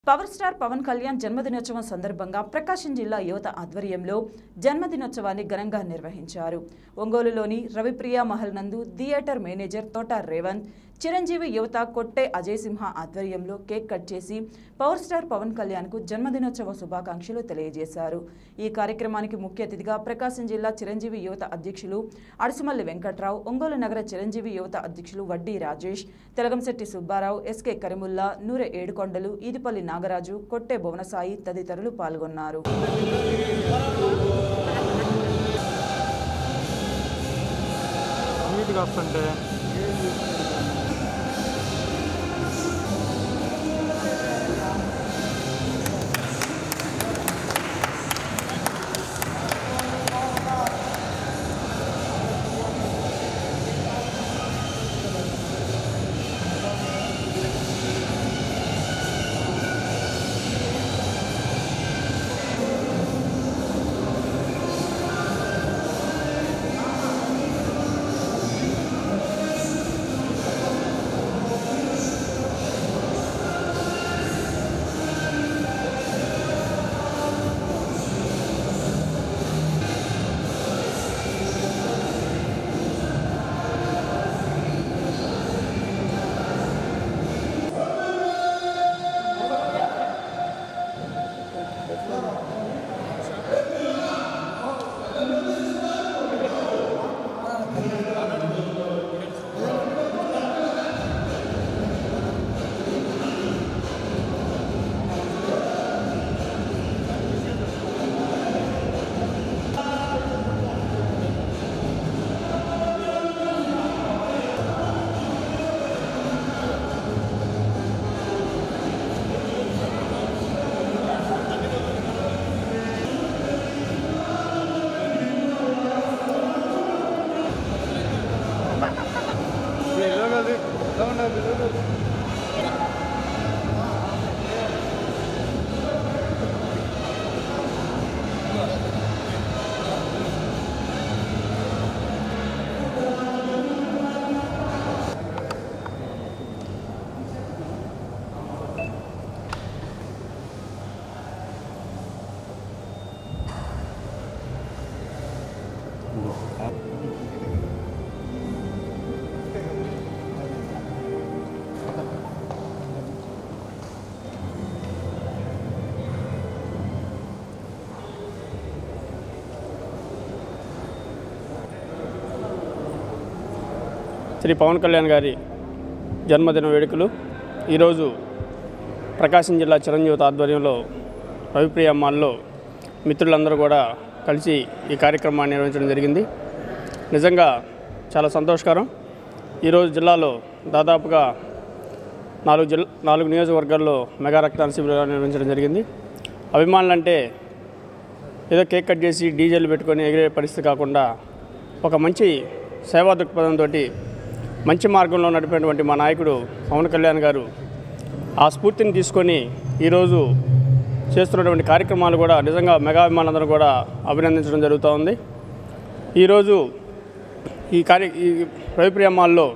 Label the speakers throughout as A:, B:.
A: power star Pavan Kalyan జన్మదినోత్సవం సందర్భంగా ప్రకాశం జిల్లా యువత ఆధ్వర్యంలో జన్మదినోత్సవాన్ని ఘనంగా నిర్వహించారు ఒంగోలులోని రవిప్రియ మహల్ నందు థియేటర్ మేనేజర్ తోట రేవంత్ చిరంజీవి యువత కొట్టే అజయ్ సింహ ఆధ్వర్యంలో కేక్ కట్ చేసి పవర్ స్టార్ పవన్ కళ్యాణ్కు జన్మదినోత్సవ శుభాకాంక్షలు తెలియజేశారు ఈ కార్యక్రమానికి ముఖ్య అతిథిగా ప్రకాశం జిల్లా చిరంజీవి యువత అధ్యక్షులు అడుసుమల్లి వెంకట్రావు ఒంగోలు నగర చిరంజీవి యువత అధ్యక్షులు వడ్డీ రాజేష్ తెలగంశెట్టి సుబ్బారావు ఎస్కే కరిముల్లా నూరె ఏడుకొండలు ఈదిపల్లి నాగరాజు కొట్టే భువనసాయి తదితరులు పాల్గొన్నారు
B: నీట్గా వస్తుంటే
C: శ్రీ పవన్ కళ్యాణ్ గారి జన్మదిన వేడుకలు ఈరోజు ప్రకాశం జిల్లా చిరంజీవిత ఆధ్వర్యంలో రవిప్రియ మాల్లో మిత్రులందరూ కూడా కలిసి ఈ కార్యక్రమాన్ని నిర్వహించడం జరిగింది నిజంగా చాలా సంతోషకరం ఈరోజు జిల్లాలో దాదాపుగా నాలుగు జిల్లా నాలుగు నియోజకవర్గాల్లో మెగా రక్తదాన శిబిరాలు నిర్వహించడం జరిగింది అభిమానులు అంటే ఏదో కేక్ కట్ చేసి డీజేలు పెట్టుకొని ఎగిరే పరిస్థితి కాకుండా ఒక మంచి సేవా దృక్పథంతో మంచి మార్గంలో నడిపినటువంటి మా నాయకుడు పవన్ కళ్యాణ్ గారు ఆ స్ఫూర్తిని తీసుకొని ఈరోజు చేస్తున్నటువంటి కార్యక్రమాలు కూడా నిజంగా మెగా అభిమానులందరూ కూడా అభినందించడం జరుగుతూ ఉంది ఈరోజు ఈ కార్య ఈ రవిప్రియ మాల్లో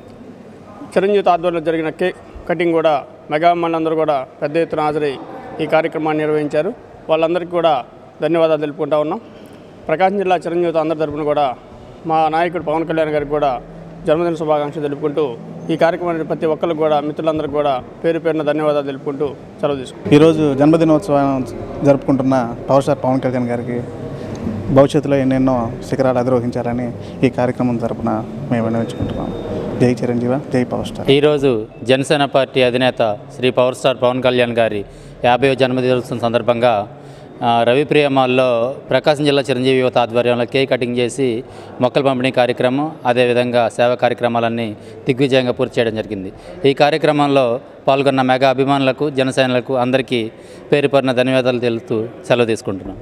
C: చిరంజీవి ఆధ్వర్యంలో జరిగిన కేక్ కటింగ్ కూడా మెగా అభిమానులందరూ కూడా పెద్ద ఎత్తున హాజరై ఈ కార్యక్రమాన్ని నిర్వహించారు వాళ్ళందరికీ కూడా ధన్యవాదాలు తెలుపుకుంటా ఉన్నాం ప్రకాశం జిల్లా చిరంజీవి అందరి తరపున కూడా మా నాయకుడు పవన్ కళ్యాణ్ గారికి కూడా జన్మదిన శుభాకాంక్షలు తెలుపుకుంటూ ఈ కార్యక్రమాన్ని ప్రతి ఒక్కరికి కూడా మిత్రులందరికీ కూడా పేరు పేరున ధన్యవాదాలు తెలుపుకుంటూ సెలవు తీసుకుంటాం
D: ఈరోజు జన్మదినోత్సవం జరుపుకుంటున్న పవర్ స్టార్ పవన్ కళ్యాణ్ గారికి భవిష్యత్తులో ఎన్నెన్నో శిఖరాలు అధిరోహించాలని ఈ కార్యక్రమం తరపున మేము విన్నవించుకుంటున్నాం జై చిరంజీవ జై పవర్ స్టార్
E: ఈరోజు జనసేన పార్టీ అధినేత శ్రీ పవర్ స్టార్ పవన్ కళ్యాణ్ గారి యాభైవ జన్మదినోత్సవం సందర్భంగా ఆ, రవిప్రియ మాల్లో ప్రకాశం జిల్లా చిరంజీవి యువత ఆధ్వర్యంలో కేక్ కటింగ్ చేసి మొక్కల పంపిణీ కార్యక్రమం అదేవిధంగా సేవా కార్యక్రమాలన్నీ దిగ్విజయంగా పూర్తి చేయడం జరిగింది ఈ కార్యక్రమంలో పాల్గొన్న మెగా అభిమానులకు జనసేనలకు అందరికీ పేరు పేరున ధన్యవాదాలు తెలుపుతూ సెలవు తీసుకుంటున్నాం